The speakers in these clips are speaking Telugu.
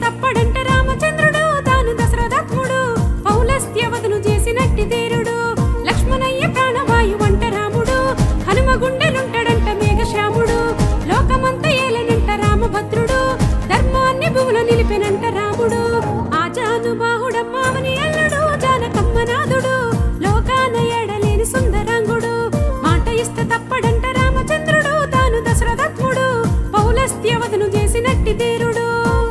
తప్పడంట రామచంద్రుడు తాను దశరథాత్ముడు పౌలస్త్యవతను చేసినట్టి తీరుడు లక్ష్మణయ్య ప్రాణవాయు వంట రాముడు హనుమ గుండెలుంటాడంట మేఘశ్యాముడు లోకమంత ఏలనంట రామభద్రుడు ధర్మాన్ని భూములు నిలిపినంట రాముడు ఆజానుబాహుడమ్మావని అల్లుడు జానకమ్మనాథుడు లోకాన ఎడలేని సుందరాంగుడు మాట ఇస్తే తప్పడంట రామచంద్రుడు తాను దశరథాత్ముడు పౌలస్త్యవతను చేసినట్టి తీరుడు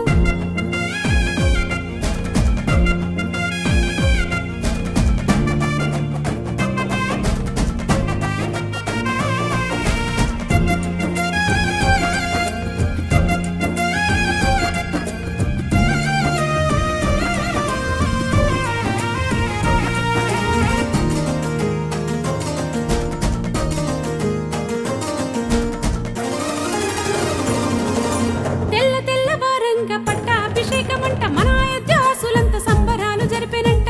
తెల్ల తెల్లవారంగా పట్టాభిషేకమంట మన అయోధ్యాసులంత సంబరాలు జరిపెనంట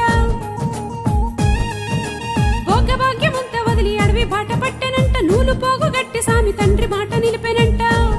భోగభాగ్యమంత వదిలి అడవి బాట పట్టెనంట నూలు పోగు గట్టి సామి తండ్రి మాట నిలిపెనంట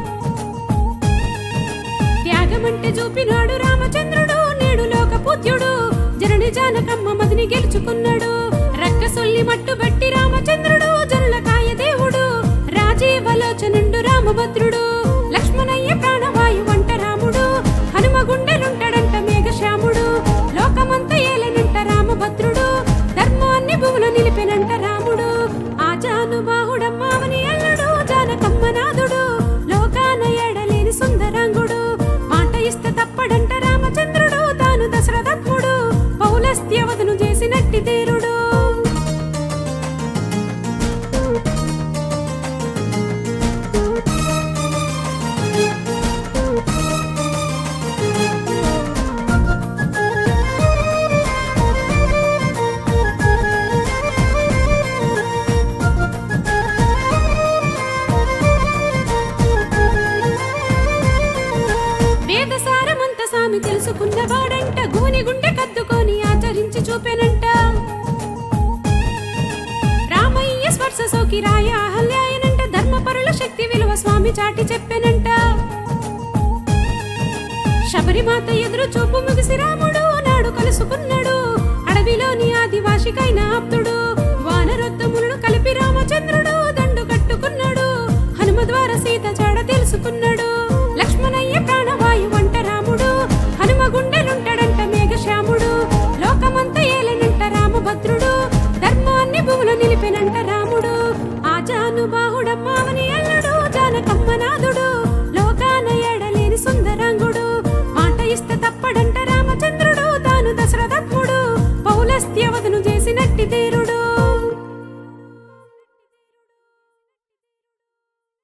త్యాగమంటే చూపినాడు రామచంద్రుడు నేడు లోక పూజ్యుడు జనని జానకమ్మ మదిని గెలుచుకున్నాడు రక్కసొల్లి మట్టుబట్టి రామచంద్రుడు జనులకాయ దేవుడు రాజీవలోచనుండు రామభద్రుడు లక్ష్మణయ్య ప్రాణవాయు వంట రాముడు హనుమ గుండెలుంటాడంట మేఘశ్యాముడు లోకమంత ఏలనంట రామభద్రుడు ధర్మాన్ని భూములు నిలిపెనంట రాముడు ఆజానుబాహుడమ్మావని అల్లుడు జానకమ్మనాథుడు లోకాన ఎడలేని సుందరాంగుడు మాట ఇస్తే తప్పడంట రామచంద్రుడు తాను దశరథాత్ముడు పౌలస్త్యవతను చేసినట్టి తీరుడు వేదసారమంత సామి తెలుసుకున్నవాడంట గూని గుండె కద్దుకొని ఆచరించి చూపెనంట రామయ్య స్పర్శ సోకి రాయ అహల్యాయనంట ధర్మపరుల శక్తి విలువ స్వామి చాటి చెప్పెనంట శబరిమాత ఎదురు చూపు ముగిసి రాముడు నాడు కలుసుకున్నాడు అడవిలోని ఆదివాసికైన ఆప్తుడు వానరొత్తములను కలిపి రామచంద్రుడు దండు కట్టుకున్నాడు హనుమ ద్వారా సీత చాడ తెలుసుకున్నాడు